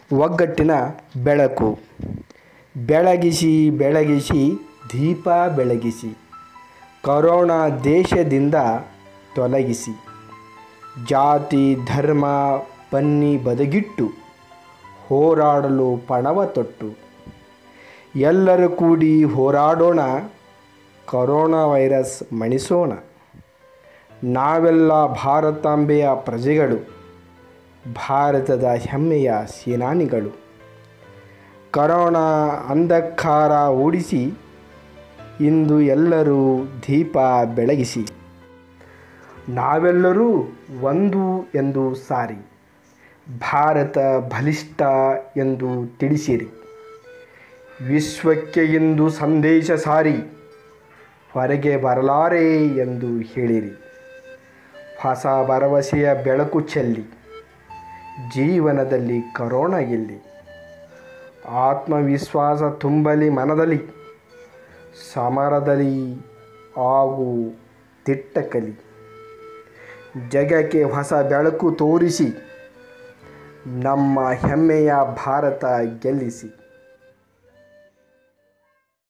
ಒಗ್ಗಟ್ಟಿನ ಬೆಳಕು ಬೆಳಗಿಸಿ ಬೆಳಗಿಸಿ ದೀಪ ಬೆಳಗಿಸಿ ಕರೋನಾ ದೇಶದಿಂದ ತೊಲಗಿಸಿ ಜಾತಿ ಧರ್ಮ ಬನ್ನಿ ಬದಿಗಿಟ್ಟು ಹೋರಾಡಲು ಪಣವ ತೊಟ್ಟು ಎಲ್ಲರೂ ಕೂಡಿ ಹೋರಾಡೋಣ ಕರೋನಾ ವೈರಸ್ ಮಣಿಸೋಣ ನಾವೆಲ್ಲ ಭಾರತಾಂಬೆಯ ಪ್ರಜೆಗಳು ಭಾರತದ ಹೆಮ್ಮೆಯ ಸೇನಾನಿಗಳು ಕರೋನಾ ಅಂಧಕಾರ ಓಡಿಸಿ ಇಂದು ಎಲ್ಲರೂ ದೀಪ ಬೆಳಗಿಸಿ ನಾವೆಲ್ಲರೂ ಒಂದು ಎಂದು ಸಾರಿ ಭಾರತ ಬಲಿಷ್ಠ ಎಂದು ತಿಳಿಸಿರಿ ವಿಶ್ವಕ್ಕೆ ಇಂದು ಸಂದೇಶ ಸಾರಿ ಹೊರಗೆ ಬರಲಾರೆ ಎಂದು ಹೇಳಿರಿ ಹೊಸ ಭರವಸೆಯ ಬೆಳಕು ಚೆಲ್ಲಿ ಜೀವನದಲ್ಲಿ ಕರೋನಾ ಗೆಲ್ಲಿ ಆತ್ಮವಿಶ್ವಾಸ ತುಂಬಲಿ ಮನದಲ್ಲಿ ಸಮರದಲ್ಲಿ ಆಗು ದಿಟ್ಟ ಕಲಿ ಜಗಕ್ಕೆ ಹೊಸ ಬೆಳಕು ತೋರಿಸಿ ನಮ್ಮ ಹೆಮ್ಮೆಯ ಭಾರತ ಗೆಲ್ಲಿಸಿ